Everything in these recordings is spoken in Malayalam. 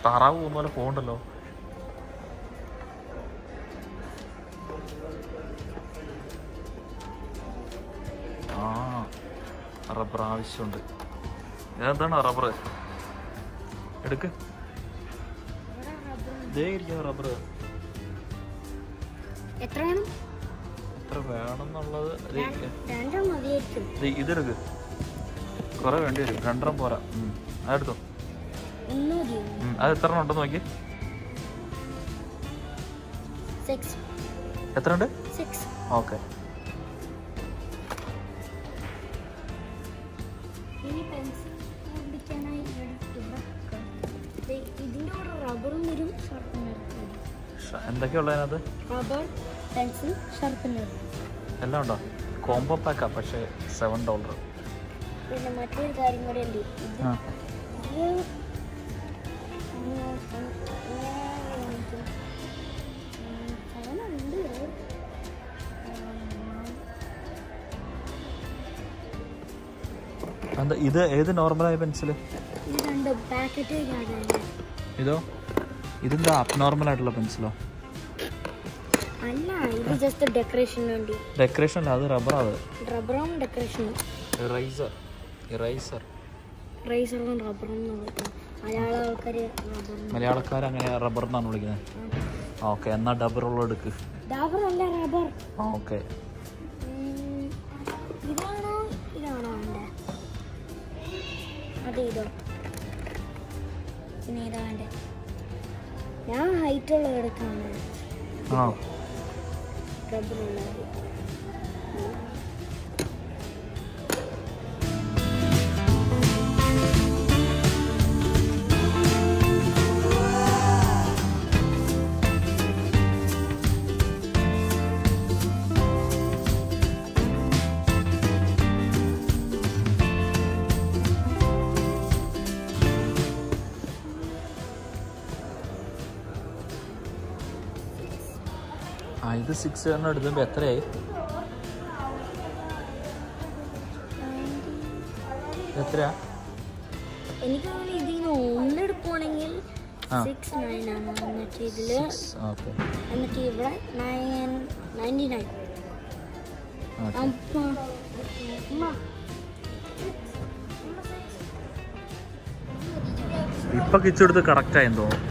താറാവ് പോകുന്ന പോലെ പോകണ്ടല്ലോ ആ റബ്ബർ ആവശ്യമുണ്ട് ഇതെന്താണ് റബ്ബർ എടുക്ക് ദേ ഇരിക്കുന്ന റബ്ബർ എത്ര വേണം എത്ര വേണമെന്നുള്ളത് ദേ, രണ്ടെണ്ണം മതിയായിരിക്കും ദേ ഇതെടുക്ക് കുറെ വേണ്ടി വരും രണ്ടെണ്ണം പോരാ ഉം. അതെടുത്തോ ഒന്ന് മതിയോ ഉം. അത് എത്ര എണ്ണം ഉണ്ടെന്ന് നോക്കി സിക്സ് എത്ര ഉണ്ട് സിക്സ് ഓക്കെ ഇനി പെൻസിൽ പിടിക്കാനായി ഇവിടെ ഇവിടെ വെക്കാം. ദേ, ഇതിന്റെ കൂടെ റബ്ബറും വരും ഷാർപ്പനർ എന്തൊക്കെയുള്ള അതിനകത്ത് റബ്ബർ പെൻസിൽ ഷാർപ്പനർ എല്ലാം ഉണ്ടോ കോംബോ പാക്കാ പക്ഷേ സെവൻ ഡോളർ പിന്നെ മറ്റൊരു കാര്യം കൂടെ ഉണ്ട് ഇത് ആ ഇത് ഉം, ഉം, ഇങ്ങനെ കാണിക്കും. ഉം, സാധനമുണ്ട്. എന്താ ഇത് ഏത് നോർമലായ പെൻസില് ഇത് രണ്ട് പാക്കറ്റ് കാണാൻ ഇതോ ഇതെന്താ അബ്നോർമൽ ആയിട്ടുള്ള പെൻസിലോ അല്ല ഇത് ജസ്റ്റ് ഡെക്കറേഷന് വേണ്ടി ഡെക്കറേഷൻ അല്ല അത് റബ്ബർ അത് റബ്ബറും ഡെക്കറേഷനും ഇറൈസർ ഇറൈസർ റൈസറും റബ്ബറും എന്ന് വിളിക്കും മലയാള ആൾക്കാർ റബ്ബറും മലയാളക്കാർ അങ്ങനെ റബ്ബർ എന്നാണ് വിളിക്കുന്നത് ഓക്കെ എന്നാ ഡബറുള്ള എടുക്ക് ഡബർ അല്ല റബ്ബർ ഓക്കെ ഉം, ഇതാണോ ഇതാണോ വേണ്ടേ അതെ ഇതോ പിന്നെ ഇതാ വേണ്ടേ ഞാൻ ഹൈറ്റ് ഉള്ളത് എടുക്കാണ് ആ റബ്ബറുള്ളത് ആ ഇത് സിക്സ് എണ്ണം എടുത്തപ്പോൾ എത്രയായി എത്രയാ എനിക്ക് തോന്നുന്നു ഇതിൽ നിന്ന് ഒന്നെടുക്കുവാണെങ്കിൽ ആ. സിക്സ് നയൻ ആണ് എന്നിട്ട് ഇതില് ഓക്കെ എന്നിട്ട് ഇവിടെ നയൻ നയൻറ്റി നയൻ ഓക്കെ അമ്മ അമ്മ ഇപ്പൊ കിച്ചെടുത്ത് കറക്റ്റ് ആയെന്ന് തോന്നുന്നു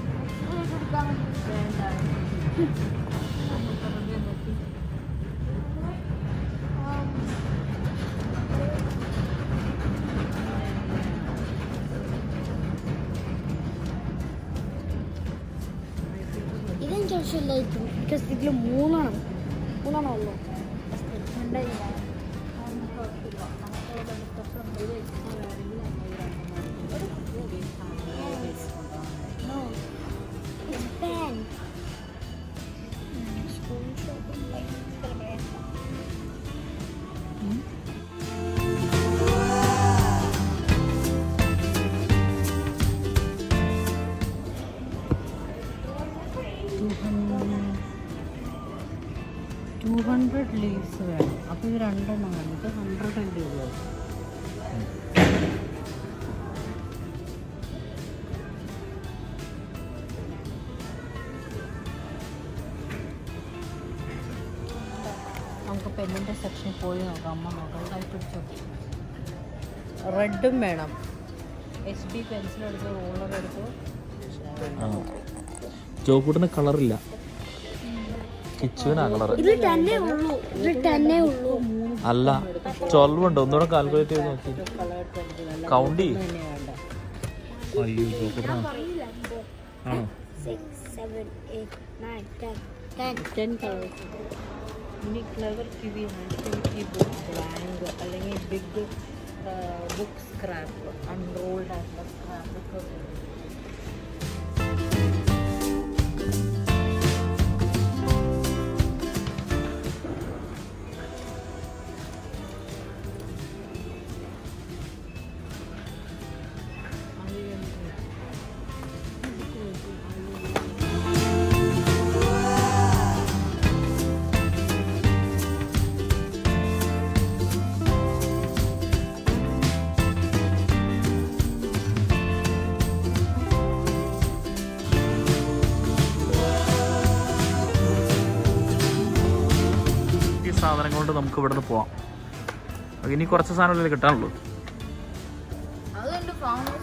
ഇതെനിക്ക് ആവശ്യമില്ലായിരിക്കും ബിക്കോസ് ഇതിൽ മൂന്നാണ് മൂന്നെണ്ണം ഉള്ളു No. It's pen. Two hundred leaves വേണം അപ്പോൾ ഇത് രണ്ടെണ്ണം വേണം ഇത് ഹൺഡ്രഡ് അല്ലേ ഉള്ളൂ നമുക്ക് പെണ്ണിൻ്റെ സെക്ഷനിൽ പോയി നോക്കാം അമ്മ നോക്കാം കൈ പിടിച്ചോ റെഡും വേണം എച്ച് ബി പെൻസിൽ എടുത്ത് റൂളർ എടുത്ത് ജോക്കൂട്ടിന് കളറില്ല കിച്ചുവിനാ കളർ ഇത് തന്നെ ഉള്ളൂ ഇത് തന്നെ ഉള്ളൂ അല്ല ട്വൽവ് ഉണ്ട് ഒന്നുകൂടെ കാൽക്കുലേറ്റ് ചെയ്ത് നോക്കി കളർ പെൻസിൽ കൗണ്ട് ചെയ്യ് തന്നെ വേണ്ട അയ്യോ ജോക്കൂട്ടിനാ ആണോ six seven eight nine ten ten ten colours ഇനി ക്ലവർ കിവി ഈ ബുക്ക് ബ്ലാങ്ക് അല്ലെങ്കിൽ ബിഗ് ബുക്ക് സ്ക്രാപ്പ് അൺറോൾഡ് ആയിട്ടുള്ള സ്ക്രാപ്പ് ഇത് സാധനങ്ങൾ കൊണ്ട് നമുക്ക് ഇവിടെ നിന്ന് പോവാം ഇനി കുറച്ച് സാധനങ്ങളല്ലേ കിട്ടാനുള്ളൂ അതുകൊണ്ട് ഫാം